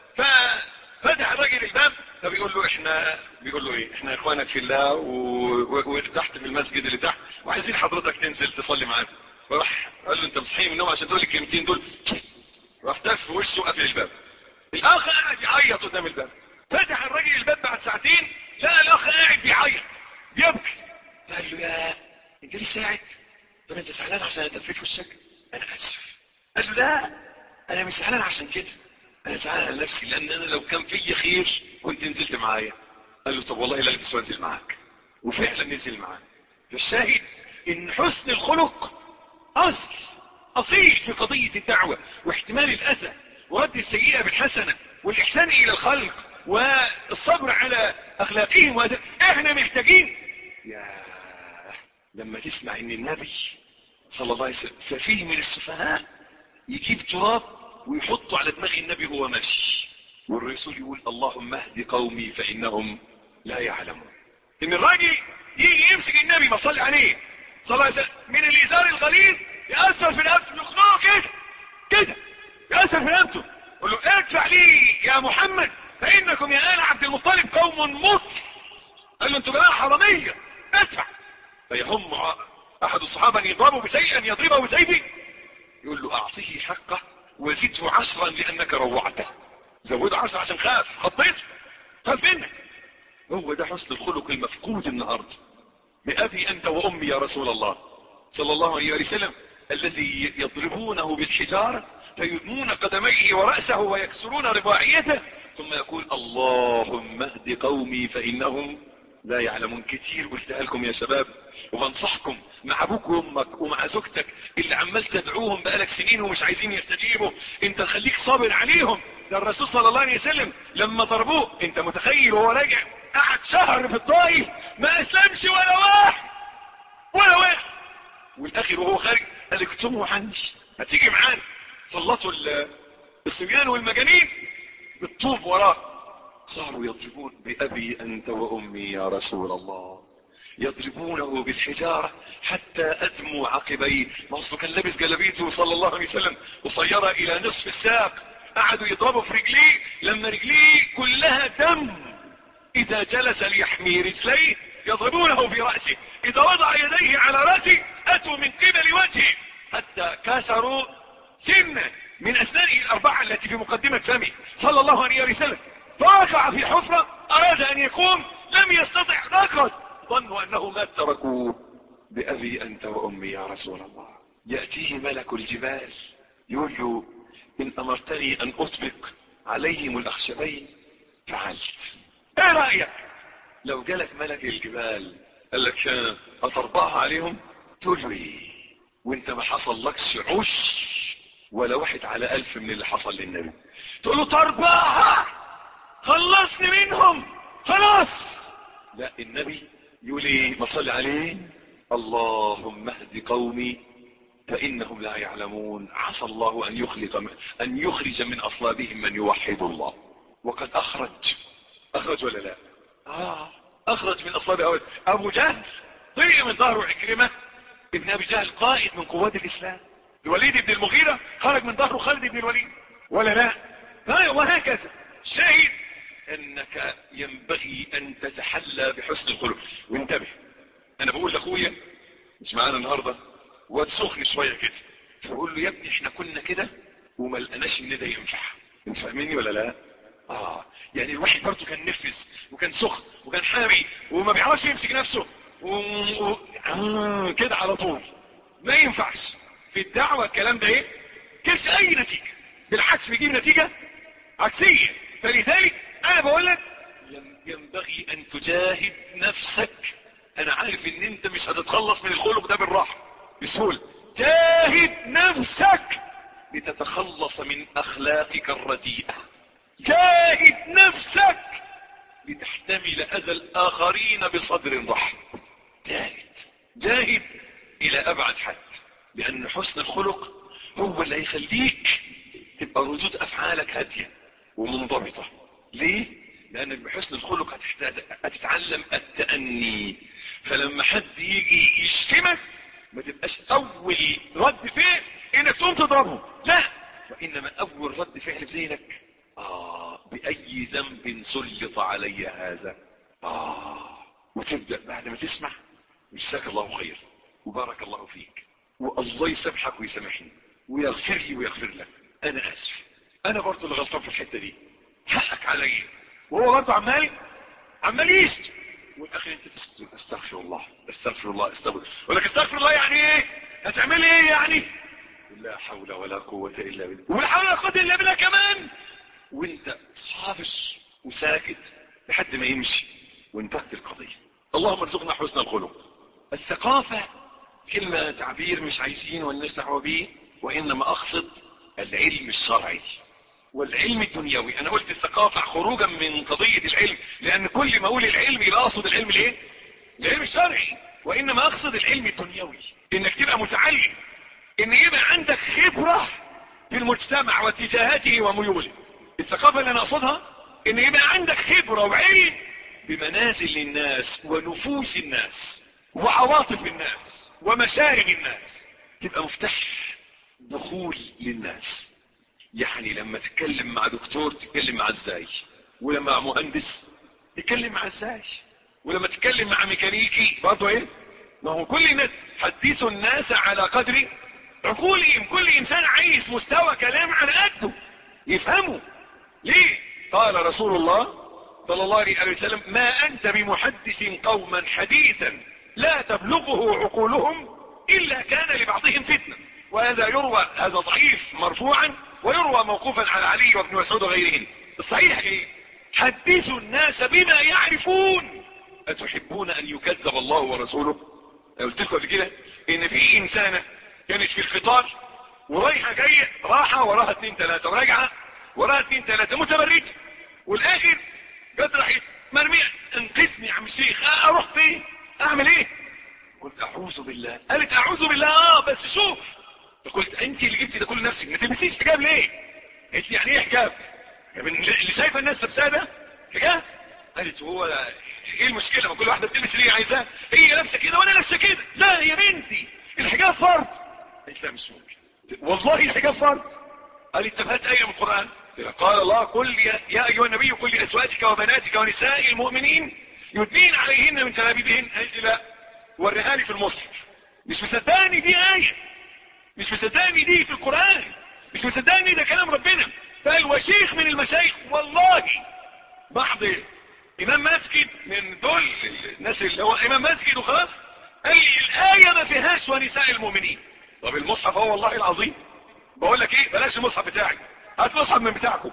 ففتح الراجل الباب فبيقول له احنا بيقول له ايه احنا اخوانك في الله وتحت في المسجد اللي تحت وعايزين حضرتك تنزل تصلي معانا فراح قال له انت مصحي من النوم عشان تقول لي الكلمتين دول راح تف في وشه وقفل الباب الاخ قاعد يعيط قدام الباب فتح الراجل الباب بعد ساعتين لقى الاخ قاعد بيعيط بيبكي قال له يا انت لسه قاعد طب انت زعلان عشان انا تفيت وشك انا اسف قال له لا انا مش زعلان عشان كده انا زعلان على نفسي لان انا لو كان في خير كنت نزلت معايا قال له طب والله لا البس وانزل معاك وفعلا نزل معاه فالشاهد ان حسن الخلق اصل اصيل في قضية الدعوة واحتمال الاذى ورد السيئة بالحسنة والاحسان الى الخلق والصبر على اخلاقهم وهذا احنا محتاجين يا لما تسمع ان النبي صلى الله عليه وسلم سفيه من السفهاء يجيب تراب ويحطه على دماغ النبي وهو ماشي والرسول يقول اللهم اهد قومي فانهم لا يعلمون ان الراجل يجي يمسك النبي ما صلي عليه صلى الله عليه وسلم من الازار الغليظ يأثر في رقبته يخنقه كده كده يأثر في رقبته يقول له ادفع لي يا محمد فانكم يا ال عبد المطلب قوم مصر قال له انتوا جماعه حراميه ادفع فيهم احد الصحابه ان يضربه بشيء ان يضربه بسيفه يقول له اعطيه حقه وزده عشرا لانك روعته زوده عشرة عشان خاف خطيته خاف منك هو ده حسن الخلق المفقود النهارده بأبي أنت وأمي يا رسول الله صلى الله عليه وسلم الذي يضربونه بالحجارة فيدنون قدميه ورأسه ويكسرون رباعيته ثم يقول اللهم اهد قومي فإنهم لا يعلمون كتير قلتها لكم يا شباب وبنصحكم مع ابوك وامك ومع زوجتك اللي عمال تدعوهم بقالك سنين ومش عايزين يستجيبوا انت خليك صابر عليهم ده الرسول صلى الله عليه وسلم لما ضربوه انت متخيل وهو راجع قعد شهر في الطائف ما اسلمش ولا واحد ولا واحد والاخر وهو خارج قال اكتموا عني هتيجي معانا سلطوا الصبيان والمجانين بالطوب وراه صاروا يضربون بأبي أنت وأمي يا رسول الله يضربونه بالحجارة حتى أدموا عقبيه ما أصله كان لابس جلبيته صلى الله عليه وسلم قصيرة إلى نصف الساق قعدوا يضربوا في رجليه لما رجليه كلها دم إذا جلس ليحمي رجليه يضربونه في رأسه إذا وضع يديه على رأسه أتوا من قبل وجهه حتى كسروا سنة من أسنانه الأربعة التي في مقدمة فمه صلى الله عليه وسلم فوقع في حفرة أراد أن يقوم لم يستطع ركض ظنوا أنه مات تركوه بأبي أنت وأمي يا رسول الله يأتيه ملك الجبال يقول له إن أمرتني أن أطبق عليهم الأخشبين فعلت ايه رأيك لو جالك ملك الجبال قال لك أتربعها عليهم تقول له ايه وانت ما حصل لكش عش ولا واحد على ألف من اللي حصل للنبي تقول له تربعها خلصني منهم خلاص لا النبي يقول ايه ما تصلي عليه اللهم اهد قومي فانهم لا يعلمون عسى الله ان يخلق من ان يخرج من اصلابهم من يوحد الله وقد اخرج اخرج ولا لا اه اخرج من اصلاب أول. ابو جهل طلع من ظهره عكرمة ابن ابي جهل قائد من قوات الاسلام الوليد بن المغيرة خرج من ظهره خالد بن الوليد ولا لا لا وهكذا شاهد انك ينبغي ان تتحلى بحسن الخلق وانتبه انا بقول لاخويا مش معانا النهارده واد سخن شويه كده فبقول له يا ابني احنا كنا كده وما لقناش ان ده ينفع انت فاهميني ولا لا اه يعني الواحد برضه كان نفس وكان سخن وكان حامي وما بيعرفش يمسك نفسه و... و... آه كده على طول ما ينفعش في الدعوة الكلام ده ايه كلش اي نتيجة بالعكس بيجيب نتيجة عكسية فلذلك انا بقول لك ينبغي ان تجاهد نفسك انا عارف ان انت مش هتتخلص من الخلق ده بالراحة بسهولة جاهد نفسك لتتخلص من اخلاقك الرديئة جاهد نفسك لتحتمل اذى الاخرين بصدر رحب جاهد جاهد الى ابعد حد لان حسن الخلق هو اللي هيخليك تبقى ردود افعالك هادية ومنضبطة ليه لانك بحسن الخلق هتحتاج هتتعلم التأني فلما حد يجي يشتمك ما تبقاش اول رد فعل انك تقوم تضربه لا وانما اول رد فعل في ذهنك اه باي ذنب سلط علي هذا اه وتبدأ بعد ما تسمع جزاك الله خير وبارك الله فيك والله يسامحك ويسامحني ويغفر لي ويغفر لك انا اسف انا برضه اللي غلطان في الحته دي حقك عليا وهو برضه عمال عمال يشتم والاخر انت تسكت استغفر الله استغفر الله استغفر ولك استغفر الله يعني ايه هتعمل ايه يعني لا حول ولا قوة الا بالله ولا حول ولا قوة الا بالله كمان وانت صافش وساكت لحد ما يمشي وانتهت القضية اللهم ارزقنا حسن الخلق الثقافة كلمة تعبير مش عايزين والناس دعوه بيه وانما اقصد العلم الشرعي والعلم الدنيوي انا قلت الثقافة خروجا من قضية العلم لان كل ما اقول العلم يبقى اقصد العلم الايه العلم الشرعي وانما اقصد العلم الدنيوي انك تبقى متعلم ان يبقى عندك خبرة في المجتمع واتجاهاته وميوله الثقافة اللي انا اقصدها ان يبقى عندك خبرة وعلم بمنازل الناس ونفوس الناس وعواطف الناس ومشاعر الناس تبقى مفتاح دخول للناس يعني لما تتكلم مع دكتور تتكلم مع ازاي ولما مع مهندس تتكلم مع ازاي ولما تتكلم مع ميكانيكي برضه ايه ما هو كل الناس حدثوا الناس على قدر عقولهم كل انسان عايز مستوى كلام على قده يفهمه ليه قال رسول الله صلى الله عليه وسلم ما انت بمحدث قوما حديثا لا تبلغه عقولهم الا كان لبعضهم فتنة وهذا يروى هذا ضعيف مرفوعا ويروى موقوفا على علي وابن مسعود وغيرهم الصحيح ايه حدثوا الناس بما يعرفون اتحبون ان يكذب الله ورسوله قلت لكم قبل كده ان في انسانة كانت في الفطار ورايحة جاية راحة وراها اتنين تلاتة وراجعة وراها اتنين تلاتة متبرجة والاخر جت راحت مرمية انقذني يا عم الشيخ اروح فين اعمل ايه قلت اعوذ بالله قالت اعوذ بالله اه بس شوف قلت انت اللي جبتي ده كل نفسك ما تلبسيش حجاب ليه قالت لي يعني ايه حجاب يعني اللي شايفه الناس لابساه ده حجاب قالت هو ايه المشكله ما كل واحده بتلبس اللي هي عايزاه هي لابسه كده وانا لابسه كده لا يا بنتي الحجاب فرض قالت لا مش ممكن والله الحجاب فرض قالت طب هات ايه من القران قال الله قل يا, يا ايها النبي قل لازواجك وبناتك ونساء المؤمنين يدنين عليهن من جلابيبهن قالت لا وريها لي في المصحف مش مصدقني دي ايه مش مصدقني دي في القران مش مصدقني ده كلام ربنا قال وشيخ من المشايخ والله بعض امام مسجد من دول الناس اللي هو امام مسجد وخلاص قال لي الايه ما فيهاش ونساء المؤمنين طب المصحف هو والله العظيم بقول لك ايه بلاش المصحف بتاعي هات مصحف من بتاعكم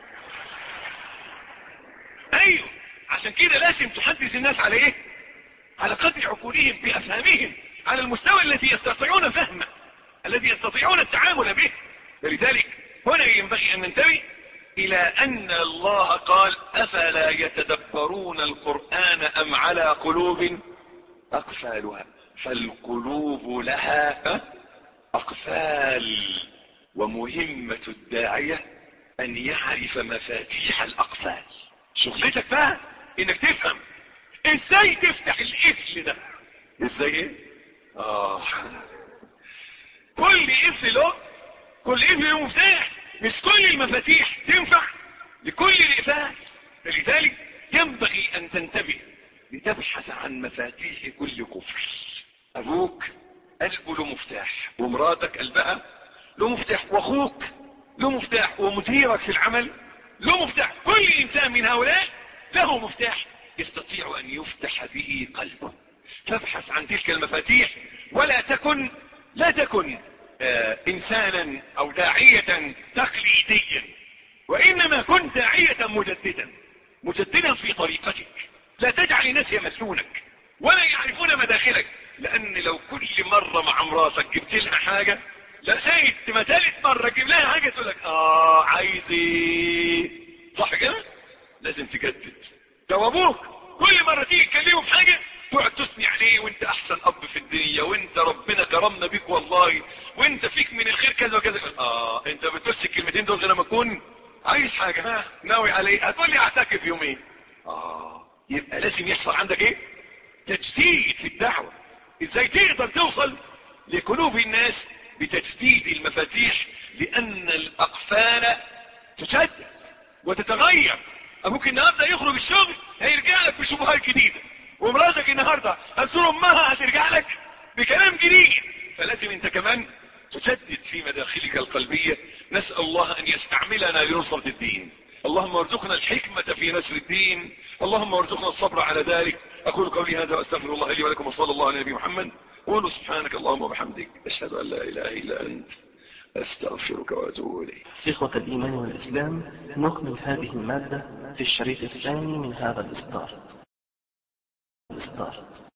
ايوه عشان كده لازم تحدث الناس على ايه على قدر عقولهم بافهامهم على المستوى الذي يستطيعون فهمه الذي يستطيعون التعامل به فلذلك هنا ينبغي ان ننتبه الى ان الله قال افلا يتدبرون القرآن ام على قلوب اقفالها فالقلوب لها اقفال ومهمة الداعية ان يعرف مفاتيح الاقفال شغلتك بقى انك تفهم ازاي تفتح القفل ده ازاي ايه اه كل قفل له كل قفل له مفتاح مش كل المفاتيح تنفع لكل الإفاق فلذلك ينبغي أن تنتبه لتبحث عن مفاتيح كل كفر أبوك قلبه له مفتاح ومراتك قلبها له مفتاح وأخوك له مفتاح ومديرك في العمل له مفتاح كل إنسان من هؤلاء له مفتاح يستطيع أن يفتح به قلبه فابحث عن تلك المفاتيح ولا تكن لا تكن آه انسانا او داعية تقليديا وانما كن داعية مجددا مجددا في طريقتك لا تجعل الناس يمثلونك ولا يعرفون مداخلك لان لو كل مرة مع مراتك جبت لها حاجة لا زايد ما تالت مرة تجيب لها حاجة تقول لك اه عايز ايه صح كده لازم تجدد لو ابوك كل مرة تيجي تكلمه في حاجة تقعد تثني عليه وانت احسن اب في الدنيا وانت ربنا كرمنا بيك والله وانت فيك من الخير كذا وكذا اه انت بتقولش الكلمتين دول غير لما اكون عايز حاجة ها ناوي عليه هتقول لي اعتكف يومين اه يبقى لازم يحصل عندك ايه تجديد في الدعوة ازاي تقدر توصل لقلوب الناس بتجديد المفاتيح لان الاقفال تجدد وتتغير ابوك النهارده يخرج الشغل هيرجع لك بشبهات جديده ومراتك النهارده هتزور امها هترجع لك بكلام جديد فلازم انت كمان تجدد في مداخلك القلبية نسأل الله ان يستعملنا لنصرة الدين اللهم ارزقنا الحكمة في نشر الدين اللهم ارزقنا الصبر على ذلك اقول قولي هذا واستغفر الله لي ولكم وصلى الله على نبي محمد قولوا سبحانك اللهم وبحمدك اشهد ان لا اله الا انت استغفرك واتوب اليك إخوة الإيمان والإسلام نكمل هذه المادة في الشريط الثاني من هذا الإصدار الإصدار